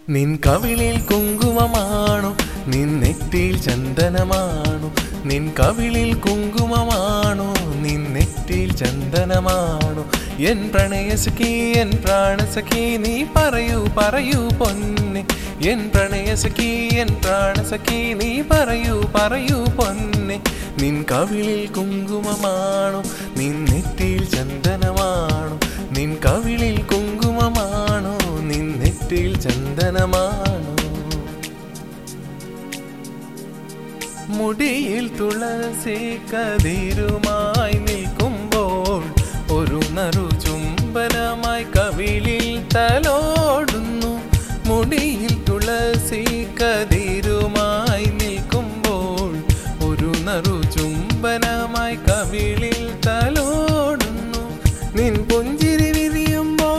നിൻ കവിളിൽ കുങ്കുമമാണു നിൻ നെറ്റിയിൽ ചന്ദനമാണു നിൻ കവിളിൽ കുങ്കുമമാണു നിൻ നെറ്റിയിൽ ചന്ദനമാണു എൻ പ്രണയസഖി എൻ പ്രാണസഖി നീ പറയൂ പറയൂ പൊന്നെ എൻ പ്രണയസഖി എൻ പ്രാണസഖി നീ പറയൂ പറയൂ പൊന്നെ നിൻ കവിളിൽ കുങ്കുമമാണു നിൻ നെറ്റിയിൽ ചന്ദനമാണു നിൻ കവിളിൽ കുങ്കുമമാണു നിൻ നെറ്റിയിൽ ചന്ദനമാണു മുടിയിൽ തുളസി കതിരുമായി നിൽക്കുമ്പോൾ ഒരു നറു ചുംബനമായി കവിളിൽ തലോടുന്നു മുടിയിൽ തുളസി കതിരുമായി നിൽക്കുമ്പോൾ ഒരു നറു ചുംബനമായി കവിളിൽ തലോടുന്നു നിൻ പുഞ്ചിരി വിരിയുമ്പോൾ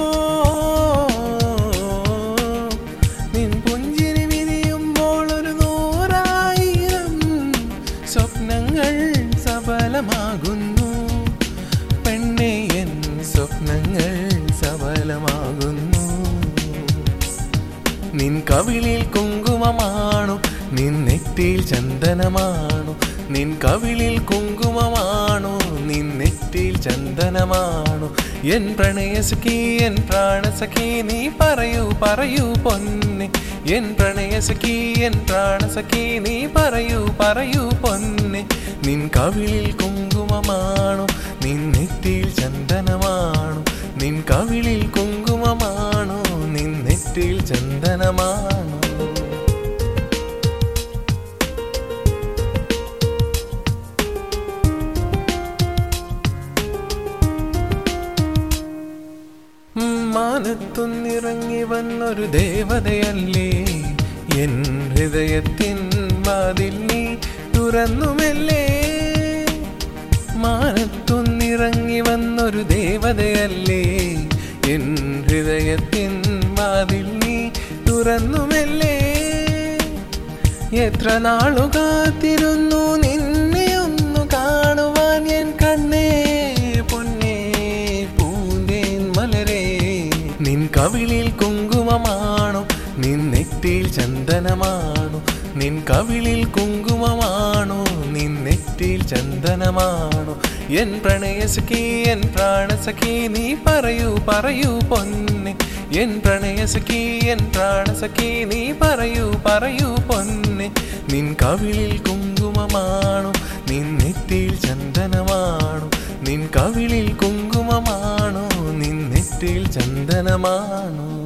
നിൻ പുഞ്ചിരി വിരിയുമ്പോൾ ഒരു നൂറായിരം സ്വപ്നങ്ങൾ സഫലമാകുന്നു പെണ്ണെ എൻ സ്വപ്നങ്ങൾ സഫലമാകുന്നു നിൻ കവിളിൽ കുങ്കുമമാണു നിൻ നെറ്റിയിൽ ചന്ദനമാണു നിൻ കവിളിൽ കുങ്കുമമാണു നിൻ നെറ്റിയിൽ ചന്ദനമാണു എൻ പ്രണയസഖി എൻ പ്രാണസഖി നീ പറയൂ പറയൂ പൊന്നെ എൻ പ്രണയസഖി എൻ പ്രാണസഖി നീ പറയൂ പറയൂ പൊന്നെ നിൻ കവിളിൽ കുങ്കുമമാണു നിൻ നെറ്റിയിൽ ചന്ദനമാണു നിൻ കവിളിൽ കുങ്കുമമാണു നിൻ നെറ്റിയിൽ ചന്ദനമാണു മാനത്തുനിറങ്ങി വന്നൊരു ദേവതയല്ലേ എൻ ഹൃദയത്തിൻ വാതിൽ നീ തുറന്നുമല്ലേ മാനത്തുനിറങ്ങി വന്നൊരു ദേവതയല്ലേ എൻ ഹൃദയത്തിൻ വാതിൽ നീ തുറന്നുമല്ലേ എത്ര നാളു കാത്തിരുന്നു നിന്നെ ഒന്ന് കാണുവാൻ എൻ കണ്ണേ പൊന്നേ പൂന്തേൻ മലരേ നിൻ കവിളിൽ കുങ്കുമമാണു നിൻ നെറ്റിയിൽ ചന്ദനമാണു നിൻ കവിളിൽ കുങ്കുമമാണു നിൻ നെറ്റിയിൽ ചന്ദനമാണു എൻ പ്രണയസഖി എൻ പ്രാണസഖി നീ പറയൂ പറയൂ പൊന്നെ എൻ പ്രണയസഖി എൻ പ്രാണസഖി നീ പറയൂ പറയൂ പൊന്നെ നിൻ കവിളിൽ കുങ്കുമമാണു നിൻ നെറ്റിയിൽ ചന്ദനമാണു നിൻ കവിളിൽ കുങ്കുമമാണു നിൻ നെറ്റിയിൽ ചന്ദനമാണു